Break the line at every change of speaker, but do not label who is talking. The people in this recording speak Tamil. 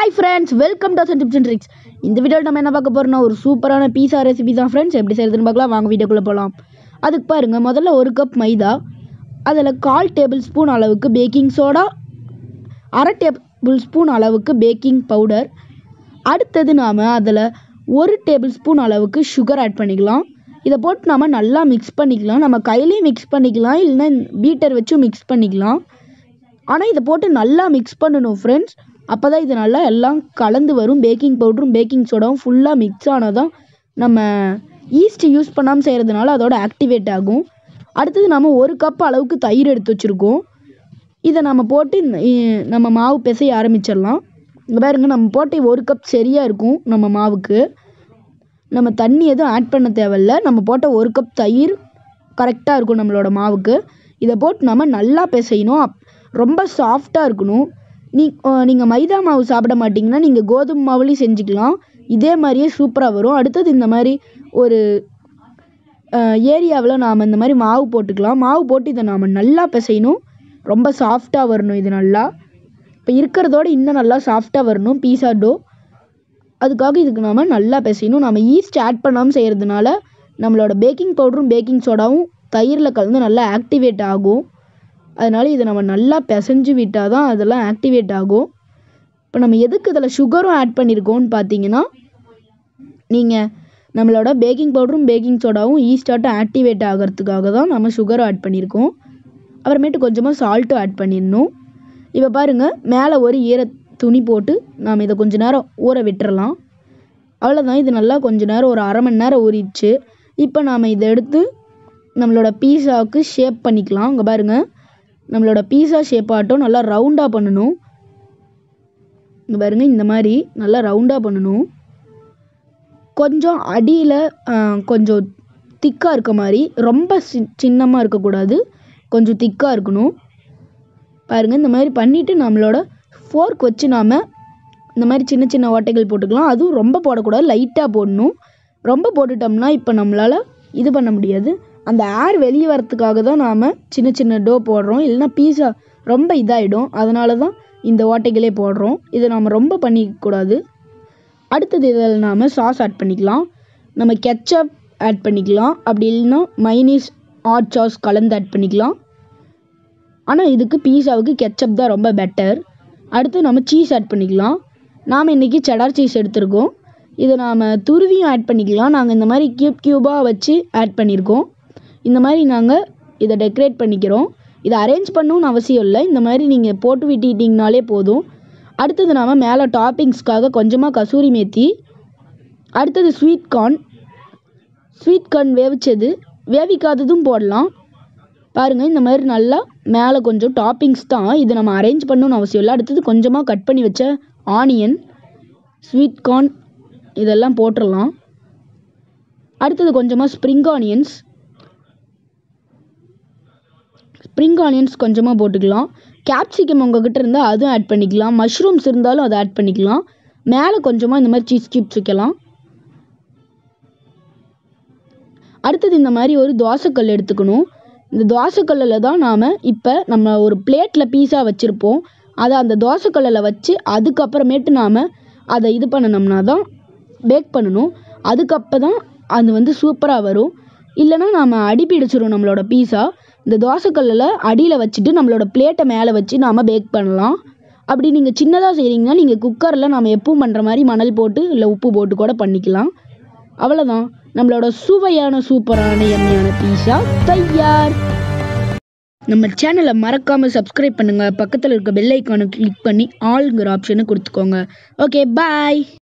hi friends welcome to tips and tricks இந்த வீடியோவில் நம்ம என்ன பார்க்க போகிறோம்னா ஒரு சூப்பரான பீஸா ரெசிபி தான் ஃப்ரெண்ட்ஸ் எப்படி செய்யறதுன்னு பார்க்கலாம் வாங்க வீடியோக்குள்ளே போகலாம் அதுக்கு பாருங்க முதல்ல ஒரு கப் மைதா அதில் கால் டேபிள் ஸ்பூன் அளவுக்கு பேக்கிங் சோடா அரை டேபிள் ஸ்பூன் அளவுக்கு பேக்கிங் பவுடர் அடுத்தது நாம் அதில் ஒரு டேபிள் ஸ்பூன் அளவுக்கு சுகர் ஆட் பண்ணிக்கலாம் இதை போட்டு நம்ம நல்லா மிக்ஸ் பண்ணிக்கலாம் நம்ம கையிலையும் மிக்ஸ் பண்ணிக்கலாம் இல்லைன்னா பீட்டர் வச்சும் மிக்ஸ் பண்ணிக்கலாம் ஆனால் இதை போட்டு நல்லா மிக்ஸ் பண்ணணும் ஃப்ரெண்ட்ஸ் அப்போ தான் இது நல்லா எல்லாம் கலந்து வரும் பேக்கிங் பவுடரும் பேக்கிங் சோடாவும் ஃபுல்லாக மிக்ஸ் ஆனால் தான் நம்ம ஈஸ்ட் யூஸ் பண்ணாமல் செய்கிறதுனால அதோட ஆக்டிவேட் ஆகும் அடுத்தது நம்ம ஒரு கப் அளவுக்கு தயிர் எடுத்து வச்சுருக்கோம் இதை நம்ம போட்டு இந்த- இ- நம்ம மாவு பிசைய ஆரம்பிச்சிடலாம் இங்கே பாருங்க நம்ம போட்டு ஒரு கப் சரியாக இருக்கும் நம்ம மாவுக்கு நம்ம தண்ணி எதுவும் ஆட் பண்ண தேவையில்ல நம்ம போட்ட ஒரு கப் தயிர் கரெக்டாக இருக்கும் நம்மளோட மாவுக்கு இதை போட்டு நம்ம நல்லா பிசையணும் அப் ரொம்ப சாஃப்டாக இருக்கணும் நீ நீங்கள் மைதா மாவு சாப்பிட மாட்டிங்கன்னா நீங்கள் கோதுமை மாவுலேயும் செஞ்சுக்கலாம் இதே மாதிரியே சூப்பராக வரும் அடுத்தது இந்த மாதிரி ஒரு ஏரியாவில் நாம் இந்த மாதிரி மாவு போட்டுக்கலாம் மாவு போட்டு இதை நாம் நல்லா பிசையணும் ரொம்ப சாஃப்டாக வரணும் இது நல்லா இப்போ இருக்கிறதோட இன்னும் நல்லா சாஃப்டாக வரணும் பீஸா டோ அதுக்காக இதுக்கு நாம் நல்லா பிசையணும் நம்ம ஈஸ்ட் ஆட் பண்ணாமல் செய்கிறதுனால நம்மளோட பேக்கிங் பவுடரும் பேக்கிங் சோடாவும் தயிரில் கலந்து நல்லா ஆக்டிவேட் ஆகும் அதனால் இதை நம்ம நல்லா பிசைஞ்சு விட்டால் தான் அதெல்லாம் ஆக்டிவேட் ஆகும் இப்போ நம்ம எதுக்கு இதில் சுகரும் ஆட் பண்ணியிருக்கோம்னு பார்த்தீங்கன்னா நீங்கள் நம்மளோட பேக்கிங் பவுடரும் பேக்கிங் சோடாவும் ஈஸ்டாட்டும் ஆக்டிவேட் ஆகிறதுக்காக தான் நம்ம சுகரும் ஆட் பண்ணியிருக்கோம் அப்புறமேட்டு கொஞ்சமாக சால்ட்டும் ஆட் பண்ணிடணும் இப்போ பாருங்கள் மேலே ஒரு ஈர துணி போட்டு நாம் இதை கொஞ்ச நேரம் ஊற விட்டுறலாம் அவ்வளோதான் இது நல்லா கொஞ்ச நேரம் ஒரு அரை மணி நேரம் ஊறிடுச்சு இப்போ நாம் இதை எடுத்து நம்மளோட பீஸாவுக்கு ஷேப் பண்ணிக்கலாம் இங்கே பாருங்கள் நம்மளோட பீஸா ஷேப் ஆட்டம் நல்லா ரவுண்டாக பண்ணணும் இங்கே பாருங்க இந்த மாதிரி நல்லா ரவுண்டாக பண்ணணும் கொஞ்சம் அடியில் கொஞ்சம் திக்காக இருக்க மாதிரி ரொம்ப சி சின்னமாக இருக்கக்கூடாது கொஞ்சம் திக்காக இருக்கணும் பாருங்கள் இந்த மாதிரி பண்ணிவிட்டு நம்மளோட ஃபோர்க் வச்சு நாம் இந்த மாதிரி சின்ன சின்ன ஓட்டைகள் போட்டுக்கலாம் அதுவும் ரொம்ப போடக்கூடாது லைட்டாக போடணும் ரொம்ப போட்டுட்டோம்னா இப்போ நம்மளால் இது பண்ண முடியாது அந்த ஏர் வெளியே வரத்துக்காக தான் நாம் சின்ன சின்ன டோ போடுறோம் இல்லைன்னா பீஸா ரொம்ப இதாகிடும் அதனால தான் இந்த ஓட்டைகளே போடுறோம் இதை நாம் ரொம்ப பண்ணிக்கக்கூடாது அடுத்தது இதில் நாம் சாஸ் ஆட் பண்ணிக்கலாம் நம்ம கெச்சப் ஆட் பண்ணிக்கலாம் அப்படி இல்லைன்னா மைனீஸ் ஹாட் சாஸ் கலந்து ஆட் பண்ணிக்கலாம் ஆனால் இதுக்கு பீஸாவுக்கு கெச்சப் தான் ரொம்ப பெட்டர் அடுத்து நம்ம சீஸ் ஆட் பண்ணிக்கலாம் நாம் இன்றைக்கி செடார் சீஸ் எடுத்திருக்கோம் இதை நாம் துருவியும் ஆட் பண்ணிக்கலாம் நாங்கள் இந்த மாதிரி க்யூப் க்யூபாக வச்சு ஆட் பண்ணியிருக்கோம் இந்த மாதிரி நாங்கள் இதை டெக்கரேட் பண்ணிக்கிறோம் இதை அரேஞ்ச் பண்ணணும்னு அவசியம் இல்லை இந்த மாதிரி நீங்கள் போட்டு விட்டுட்டிங்கனாலே போதும் அடுத்தது நாம் மேலே டாப்பிங்ஸ்க்காக கொஞ்சமாக கசூரி மேத்தி அடுத்தது ஸ்வீட் கார்ன் ஸ்வீட் கார்ன் வேவிச்சது வேவிக்காததும் போடலாம் பாருங்கள் இந்த மாதிரி நல்லா மேலே கொஞ்சம் டாப்பிங்ஸ் தான் இது நம்ம அரேஞ்ச் பண்ணணும்னு அவசியம் இல்லை அடுத்தது கொஞ்சமாக கட் பண்ணி வச்ச ஆனியன் ஸ்வீட் கார்ன் இதெல்லாம் போட்டுடலாம் அடுத்தது கொஞ்சமாக ஸ்ப்ரிங் ஆனியன்ஸ் ஸ்ப்ரிங் ஆனியன்ஸ் கொஞ்சமாக போட்டுக்கலாம் கேப்சிகம் உங்ககிட்ட இருந்தால் அதுவும் ஆட் பண்ணிக்கலாம் மஷ்ரூம்ஸ் இருந்தாலும் அதை ஆட் பண்ணிக்கலாம் மேலே கொஞ்சமாக இந்த மாதிரி சீஸ் கியூப்ஸ் வைக்கலாம் அடுத்தது இந்த மாதிரி ஒரு தோசைக்கல் எடுத்துக்கணும் இந்த தோசைக்கல்லில் தான் நாம் இப்போ நம்ம ஒரு பிளேட்டில் பீஸா வச்சுருப்போம் அதை அந்த தோசைக்கல்லில் வச்சு அதுக்கப்புறமேட்டு நாம் அதை இது பண்ணணும்னா தான் பேக் பண்ணணும் அதுக்கப்போ தான் அது வந்து சூப்பராக வரும் இல்லைன்னா நாம் அடி பிடிச்சிரும் நம்மளோட பீஸா இந்த தோசைக்கல்லில் அடியில் வச்சுட்டு நம்மளோட பிளேட்டை மேலே வச்சு நாம் பேக் பண்ணலாம் அப்படி நீங்கள் சின்னதாக செய்கிறீங்கன்னா நீங்கள் குக்கரில் நம்ம எப்பவும் பண்ணுற மாதிரி மணல் போட்டு இல்லை உப்பு போட்டு கூட பண்ணிக்கலாம் அவ்வளோதான் நம்மளோட சுவையான சூப்பரான எண்ணெயான பீஸா தயார் நம்ம சேனலை மறக்காமல் சப்ஸ்கிரைப் பண்ணுங்கள் பக்கத்தில் இருக்க பெல் ஐக்கானை கிளிக் பண்ணி ஆளுங்கிற ஆப்ஷனை கொடுத்துக்கோங்க ஓகே பாய்